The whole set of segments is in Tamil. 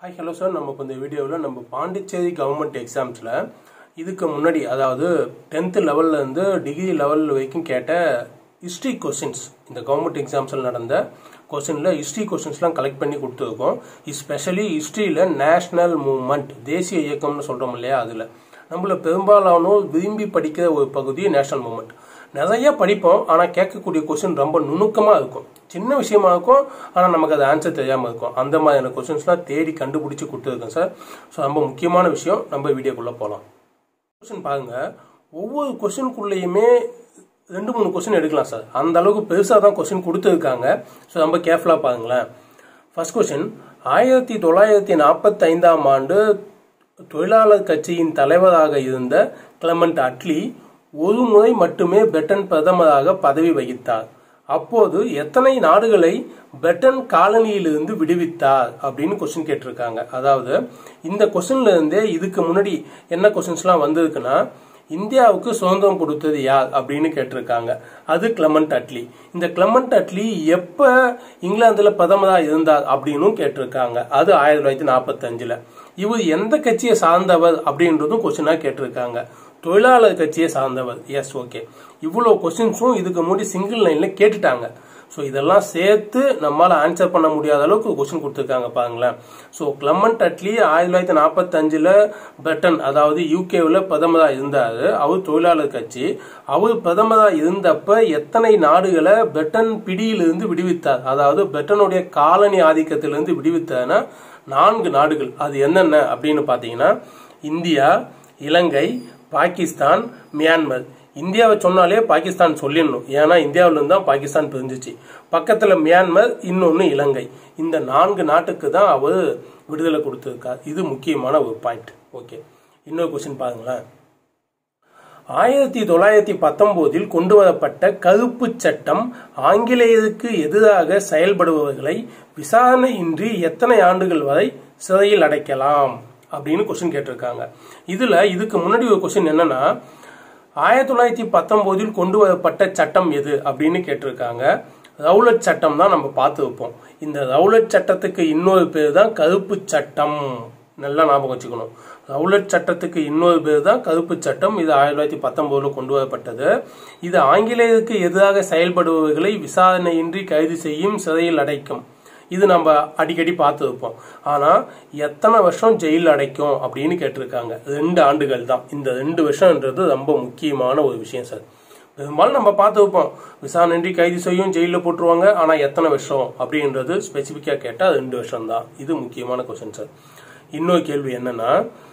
ஹாய் ஹலோ சார் நம்ம இப்போ இந்த வீடியோவில் நம்ம பாண்டிச்சேரி கவர்மெண்ட் எக்ஸாம்ஸில் இதுக்கு முன்னாடி அதாவது டென்த்து லெவல்ல இருந்து டிகிரி லெவல் வரைக்கும் கேட்ட ஹிஸ்ட்ரி கொஸ்டின்ஸ் இந்த கவர்மெண்ட் எக்ஸாம்ஸில் நடந்த கொஸ்டினில் ஹிஸ்ட்ரி கொஸ்டின்ஸ்லாம் கலெக்ட் பண்ணி கொடுத்துருக்கோம் ஸ்பெஷலி ஹிஸ்ட்ரியில் நேஷ்னல் மூவ்மெண்ட் தேசிய இயக்கம்னு சொல்கிறோம் இல்லையா அதில் நம்மள பெரும்பாலானோர் விரும்பி படிக்கிற ஒரு பகுதி நேஷனல் மூவ்மெண்ட் நிறைய படிப்போம் ஆனால் கேட்கக்கூடிய கொஸ்டின் ரொம்ப நுணுக்கமாக இருக்கும் சின்ன விஷயமா இருக்கும் ஆனால் நமக்கு அது ஆன்சர் தெரியாமல் இருக்கும் அந்த மாதிரியான கொஸ்டின்ஸ்லாம் தேடி கண்டுபிடிச்சி கொடுத்துருக்கேன் சார் ஸோ ரொம்ப முக்கியமான விஷயம் நம்ம வீடியோக்குள்ளே போகலாம் கொஸ்டின் பாருங்க ஒவ்வொரு கொஸ்டினுக்குள்ளேயுமே ரெண்டு மூணு கொஸ்டின் எடுக்கலாம் சார் அந்த அளவுக்கு பெருசாக தான் கொஸ்டின் கொடுத்துருக்காங்க ஸோ ரொம்ப கேர்ஃபுல்லாக பாருங்களேன் ஃபர்ஸ்ட் கொஸ்டின் ஆயிரத்தி தொள்ளாயிரத்தி நாற்பத்தி ஐந்தாம் ஆண்டு தொழிலாளர் கட்சியின் தலைவராக இருந்த கிளமண்ட் அட்லி ஒரு முறை மட்டுமே பிரிட்டன் பிரதமராக பதவி வகித்தார் அப்போது எத்தனை நாடுகளை பிரிட்டன் காலனியிலிருந்து விடுவித்தார் அப்படின்னு கொஸ்டின் கேட்டிருக்காங்க அதாவது இந்த கொஸ்டின்ல இருந்தே இதுக்கு முன்னாடி என்ன கொஸ்டின்ஸ்லாம் வந்திருக்குன்னா இந்தியாவுக்கு சுதந்திரம் கொடுத்தது யார் அப்படின்னு கேட்டிருக்காங்க அது கிளமண்ட் அட்லி இந்த கிளமண்ட் அட்லி எப்ப இங்கிலாந்துல பிரதமரா இருந்தார் அப்படின்னும் கேட்டிருக்காங்க அது ஆயிரத்தி தொள்ளாயிரத்தி நாற்பத்தி அஞ்சுல இவர் எந்த கட்சியை சார்ந்தவர் அப்படின்றதும் கொஸ்டினா கேட்டிருக்காங்க தொழிலாளர் கட்சியை சார்ந்தவர் எஸ் ஓகே இவ்வளோ கொஸ்டின்ஸும் இதுக்கு முன்னாடி சிங்கிள் லைன்ல கேட்டுட்டாங்க ஸோ இதெல்லாம் சேர்த்து நம்மளால ஆன்சர் பண்ண முடியாத அளவுக்கு கொஸ்டின் கொடுத்துருக்காங்க பாருங்களேன் ஸோ கிளமண்ட் அட்லி ஆயிரத்தி தொள்ளாயிரத்தி நாற்பத்தஞ்சில் பிரிட்டன் அதாவது யூகேவில் பிரதமராக இருந்தார் அவர் தொழிலாளர் கட்சி அவர் பிரதமராக இருந்தப்ப எத்தனை நாடுகளை பிரிட்டன் பிடியிலிருந்து விடுவித்தார் அதாவது பிரிட்டனுடைய காலனி ஆதிக்கத்திலிருந்து விடுவித்தார்னா நான்கு நாடுகள் அது என்னென்ன அப்படின்னு பார்த்தீங்கன்னா இந்தியா இலங்கை பாகிஸ்தான் மியான்மர் இந்தியாவை சொன்னாலே பாகிஸ்தான் சொல்லிடணும் ஏன்னா இந்தியாவிலிருந்து தான் பாகிஸ்தான் பிரிஞ்சிச்சு பக்கத்தில் மியான்மர் இன்னொன்று இலங்கை இந்த நான்கு நாட்டுக்கு தான் அவர் விடுதலை கொடுத்துருக்கார் இது முக்கியமான ஒரு பாயிண்ட் ஓகே இன்னொரு கொஸ்டின் பாருங்களேன் ஆயிரத்தி தொள்ளாயிரத்தி பத்தொன்பதில் கொண்டு வரப்பட்ட கருப்பு சட்டம் ஆங்கிலேயருக்கு எதிராக செயல்படுபவர்களை விசாரணையின்றி எத்தனை ஆண்டுகள் வரை சிறையில் அடைக்கலாம் அப்படின்னு கொஸ்டின் கேட்டிருக்காங்க இதுல இதுக்கு முன்னாடி ஒரு கொஸ்டின் என்னன்னா ஆயிரத்தி தொள்ளாயிரத்தி பத்தொன்பதில் கொண்டு வரப்பட்ட சட்டம் எது அப்படின்னு கேட்டிருக்காங்க ரவுலட் சட்டம் தான் நம்ம பார்த்து வைப்போம் இந்த ரவுலட் சட்டத்துக்கு இன்னொரு பேர் தான் கருப்பு சட்டம் நல்லா ஞாபகம் வச்சுக்கணும் ரவுலட் சட்டத்துக்கு இன்னொரு பேர் தான் கருப்பு சட்டம் இது ஆயிரத்தி தொள்ளாயிரத்தி பத்தொன்பதுல கொண்டு வரப்பட்டது இது ஆங்கிலேயருக்கு எதிராக செயல்படுபவர்களை விசாரணையின்றி கைது செய்யும் சிறையில் அடைக்கும் இது நம்ம அடிக்கடி பார்த்து வைப்போம் ஆனா எத்தனை வருஷம் ஜெயில் அடைக்கும் அப்படின்னு கேட்டிருக்காங்க ரெண்டு ஆண்டுகள் தான் இந்த ரெண்டு வருஷம்ன்றது ரொம்ப முக்கியமான ஒரு விஷயம் சார் பெரும்பாலும் நம்ம பார்த்து வைப்போம் விசாரணையின்றி கைது செய்யும் ஜெயிலில் போட்டுருவாங்க ஆனா எத்தனை வருஷம் அப்படின்றது ஸ்பெசிஃபிக்கா கேட்டால் ரெண்டு வருஷம் தான் இது முக்கியமான கொஸ்டின் சார் இன்னொரு கேள்வி என்னன்னா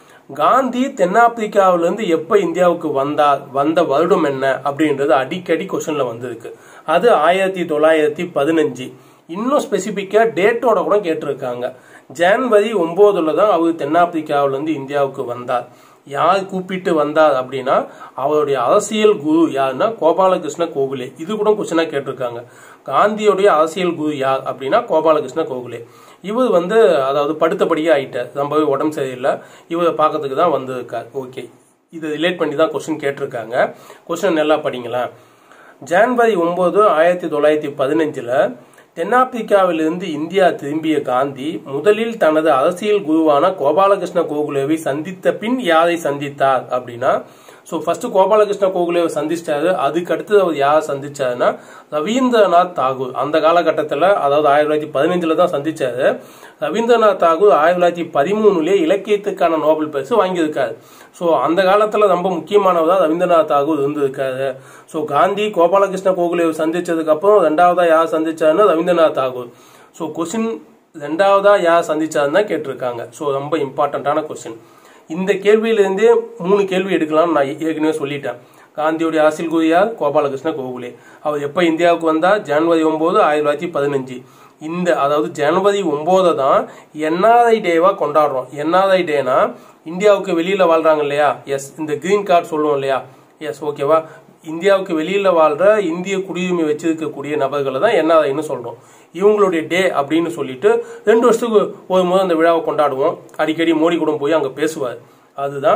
காந்தி தென்னாப்பிரிக்காவிலிருந்து எப்ப இந்தியாவுக்கு வந்தார் வந்த வருடம் என்ன அப்படின்றது அடிக்கடி கொஸ்டின்ல வந்திருக்கு அது ஆயிரத்தி தொள்ளாயிரத்தி பதினஞ்சு இன்னும் ஸ்பெசிஃபிக்கா டேட்டோட கூட கேட்டிருக்காங்க ஜான்வரி ஒன்பதுல தான் அவர் தென்னாப்பிரிக்காவிலிருந்து இந்தியாவுக்கு வந்தார் யார் கூப்பிட்டு வந்தார் அப்படின்னா அவருடைய அரசியல் குரு யாருன்னா கோபாலகிருஷ்ண கோகுலே இது கூட கொஸ்டினா கேட்டிருக்காங்க காந்தியோடைய அரசியல் குரு யார் அப்படின்னா கோபாலகிருஷ்ண கோகுலே இவர் வந்து அதாவது படுத்தபடியே ஆயிட்டார் ரொம்பவே உடம்பு சரியில்லை இவரை பார்க்கறதுக்கு தான் வந்திருக்கார் ஓகே இது ரிலேட் பண்ணி தான் கொஸ்டின் கேட்டிருக்காங்க கொஸ்டின் நல்லா படிங்களேன் ஜான்வரி ஒன்பது ஆயிரத்தி தொள்ளாயிரத்தி பதினஞ்சுல தென்னாப்பிரிக்காவிலிருந்து இந்தியா திரும்பிய காந்தி முதலில் தனது அரசியல் குருவான கோபாலகிருஷ்ண கோகுலேவை சந்தித்த பின் யாரை சந்தித்தார் அப்படின்னா ஸோ ஃபர்ஸ்ட் கோபாலகிருஷ்ண கோகுலேவை சந்திச்சாரு அதுக்கு அடுத்து அவர் யாரை சந்திச்சாருன்னா ரவீந்திரநாத் தாகூர் அந்த காலகட்டத்தில் அதாவது ஆயிரத்தி தொள்ளாயிரத்தி பதினஞ்சுல தான் சந்திச்சாரு ரவீந்திரநாத் தாகூர் ஆயிரத்தி தொள்ளாயிரத்தி பதிமூணுலேயே இலக்கியத்துக்கான நோபல் பரிசு வாங்கியிருக்காரு ஸோ அந்த காலத்தில் ரொம்ப முக்கியமானவர் தான் ரவீந்திரநாத் தாகூர் இருந்திருக்காரு ஸோ காந்தி கோபாலகிருஷ்ண கோகுலேவை சந்திச்சதுக்கு அப்புறம் ரெண்டாவதா யார் சந்திச்சாருன்னா ரவீந்திரநாத் தாகூர் ஸோ கொஸ்டின் ரெண்டாவதா யார் சந்திச்சாருன்னு தான் கேட்டிருக்காங்க ஸோ ரொம்ப இம்பார்ட்டண்ட்டான கொஸ்டின் இந்த கேள்வியிலிருந்தே மூணு கேள்வி எடுக்கலாம்னு நான் ஏற்கனவே சொல்லிட்டேன் காந்தியுடைய அரசியல் குரு யார் கோபாலகிருஷ்ண கோகுலே அவர் எப்போ இந்தியாவுக்கு வந்தா ஜனவரி ஒன்பது ஆயிரத்தி தொள்ளாயிரத்தி பதினஞ்சு இந்த அதாவது ஜனவரி ஒன்பதை தான் என்ஆர்ஐ டேவா கொண்டாடுறோம் என்ஆர்ஐ டேனா இந்தியாவுக்கு வெளியில வாழ்றாங்க இல்லையா எஸ் இந்த கிரீன் கார்டு சொல்லுவோம் இல்லையா எஸ் ஓகேவா இந்தியாவுக்கு வெளியில வாழ்ற இந்திய குடியுரிமை வச்சிருக்கக்கூடிய நபர்களை தான் என்ஆர்ஐன்னு சொல்றோம் இவங்களுடைய டே அப்படின்னு சொல்லிட்டு ரெண்டு வருஷத்துக்கு ஒரு முறை அந்த விழாவை கொண்டாடுவோம் அடிக்கடி மோடி கூட போய் அங்க பேசுவார் அதுதான்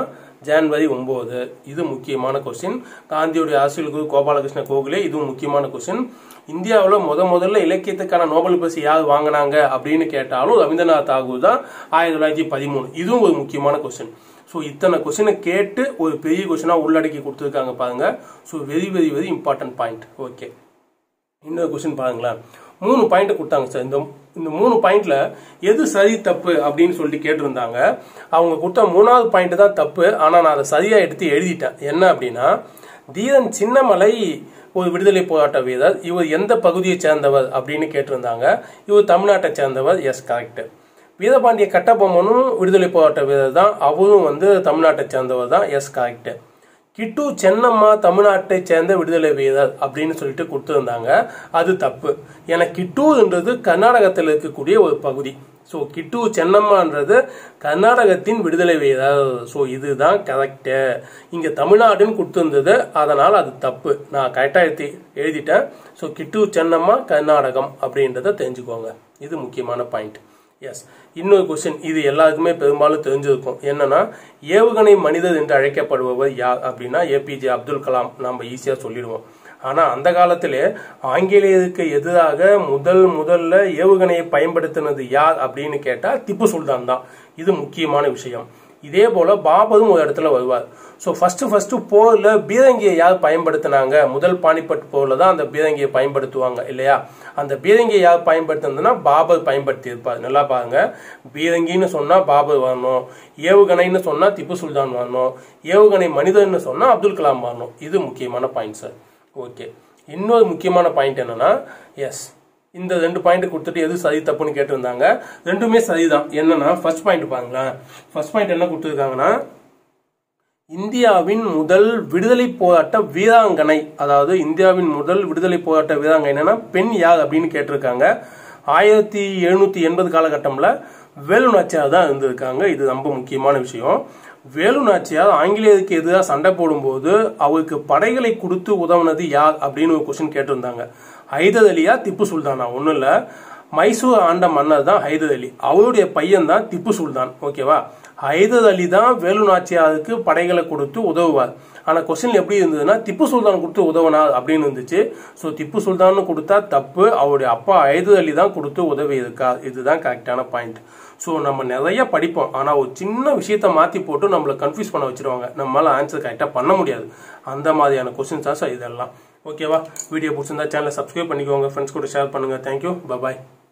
ஜான்வரி ஒன்பது இது முக்கியமான கொஸ்டின் காந்தியுடைய அரசியல் குரு கோபாலகிருஷ்ண கோகுலே இதுவும் முக்கியமான கொஸ்டின் இந்தியாவில் முத முதல்ல இலக்கியத்துக்கான நோபல் பரிசு யார் வாங்கினாங்க அப்படின்னு கேட்டாலும் ரவீந்திரநாத் தாகூர் தான் ஆயிரத்தி தொள்ளாயிரத்தி பதிமூணு இதுவும் ஒரு முக்கியமான கொஸ்டின் ஸோ இத்தனை கொஸ்டினை கேட்டு ஒரு பெரிய கொஸ்டினாக உள்ளடக்கி கொடுத்துருக்காங்க பாருங்க so very very very important point okay இன்னொரு கொஸ்டின் பாருங்களேன் மூணு பாயிண்ட் கொடுத்தாங்க சார் இந்த இந்த மூணு பாயிண்ட்ல எது சரி தப்பு அப்படின்னு சொல்லிட்டு கேட்டிருந்தாங்க அவங்க கொடுத்த மூணாவது பாயிண்ட் தான் தப்பு ஆனா நான் அதை சரியா எடுத்து எழுதிட்டேன் என்ன அப்படின்னா தீரன் சின்னமலை ஒரு விடுதலை போராட்ட வீரர் இவர் எந்த பகுதியை சேர்ந்தவர் அப்படின்னு கேட்டிருந்தாங்க இவர் தமிழ்நாட்டை சேர்ந்தவர் எஸ் கரெக்ட் வீரபாண்டிய கட்டபொம்மனும் விடுதலை போராட்ட வீரர் தான் அவரும் வந்து தமிழ்நாட்டை சேர்ந்தவர் தான் எஸ் கரெக்ட் கிட்டு சென்னம்மா தமிழ்நாட்டை சேர்ந்த விடுதலை வீரர் அப்படின்னு சொல்லிட்டு கொடுத்துருந்தாங்க அது தப்பு ஏன்னா கிட்டூர்ன்றது கர்நாடகத்தில் இருக்கக்கூடிய ஒரு பகுதி ஸோ கிட்டு சென்னம்மான்றது கர்நாடகத்தின் விடுதலை வீரர் ஸோ இதுதான் கரெக்டு இங்கே தமிழ்நாடுன்னு கொடுத்துருந்தது அதனால் அது தப்பு நான் கரெக்டாக எழுதி எழுதிட்டேன் ஸோ கிட்டு சென்னம்மா கர்நாடகம் அப்படின்றத தெரிஞ்சுக்கோங்க இது முக்கியமான பாயிண்ட் எஸ் இன்னொரு கொஸ்டின் இது எல்லாருக்குமே பெரும்பாலும் தெரிஞ்சிருக்கும் என்னன்னா ஏவுகணை மனிதர் என்று அழைக்கப்படுபவர் யார் அப்படின்னா ஏபிஜே அப்துல் கலாம் நம்ம ஈஸியாக சொல்லிடுவோம் ஆனால் அந்த காலத்திலே ஆங்கிலேயருக்கு எதிராக முதல் முதல்ல ஏவுகணையை பயன்படுத்தினது யார் அப்படின்னு கேட்டால் திப்பு சுல்தான் தான் இது முக்கியமான விஷயம் இதே போல பாபரும் ஒரு இடத்துல வருவார் ஸோ ஃபர்ஸ்ட் ஃபர்ஸ்ட் போர்ல பீரங்கியை யார் பயன்படுத்தினாங்க முதல் பானிபட் போர்ல தான் அந்த பீரங்கியை பயன்படுத்துவாங்க இல்லையா அந்த பீரங்கியை யார் பயன்படுத்தினதுன்னா பாபர் பயன்படுத்தி இருப்பார் நல்லா பாருங்க பீரங்கின்னு சொன்னா பாபர் வரணும் ஏவுகணைன்னு சொன்னா திப்பு சுல்தான் வரணும் ஏவுகணை மனிதன்னு சொன்னா அப்துல் கலாம் வரணும் இது முக்கியமான பாயிண்ட் சார் ஓகே இன்னொரு முக்கியமான பாயிண்ட் என்னன்னா எஸ் இந்த ரெண்டு பாயிண்ட் கொடுத்துட்டு எது சரி தப்புன்னு கேட்டிருந்தாங்க ரெண்டுமே சரிதான் என்னன்னா ஃபர்ஸ்ட் பாயிண்ட் பாருங்களேன் ஃபர்ஸ்ட் பாயிண்ட் என்ன கொடுத்துருக்காங்கன்னா இந்தியாவின் முதல் விடுதலை போராட்ட வீராங்கனை அதாவது இந்தியாவின் முதல் விடுதலை போராட்ட வீராங்கனை என்னன்னா பெண் யார் அப்படின்னு கேட்டிருக்காங்க ஆயிரத்தி எழுநூத்தி எண்பது காலகட்டம்ல வேலு நாச்சியார் தான் இருந்திருக்காங்க இது ரொம்ப முக்கியமான விஷயம் வேலு நாச்சியார் ஆங்கிலேயருக்கு எதிராக சண்டை போடும்போது அவருக்கு படைகளை கொடுத்து உதவுனது யார் அப்படின்னு ஒரு கொஸ்டின் கேட்டிருந்தாங்க ஹைதர் அலியா திப்பு சுல்தானா ஒன்றும் இல்லை மைசூர் ஆண்ட மன்னர் தான் ஹைதர் அலி அவருடைய பையன் தான் திப்பு சுல்தான் ஓகேவா ஹைதர் அலி தான் வேலு நாச்சியாருக்கு படைகளை கொடுத்து உதவுவார் ஆனா கொஸ்டின் எப்படி இருந்ததுன்னா திப்பு சுல்தான் கொடுத்து உதவினார் அப்படின்னு இருந்துச்சு ஸோ திப்பு சுல்தான் கொடுத்தா தப்பு அவருடைய அப்பா ஹைதர் அலி தான் கொடுத்து உதவி இருக்கா இதுதான் கரெக்டான பாயிண்ட் ஸோ நம்ம நிறைய படிப்போம் ஆனால் ஒரு சின்ன விஷயத்த மாற்றி போட்டு நம்மளை கன்ஃபியூஸ் பண்ண வச்சிருவாங்க நம்மளால ஆன்சர் கரெக்டாக பண்ண முடியாது அந்த மாதிரியான கொஸ்டின்ஸ் தான் சார் இதெல்லாம் ஓகேவா வீடியோ பிடிச்சிருந்தா சேனலை சப்ஸ்கிரைப் பண்ணிக்கோங்க ஃப்ரெண்ட்ஸ் கூட ஷேர் பண்ணுங்க தேங்க்யூ பபாய்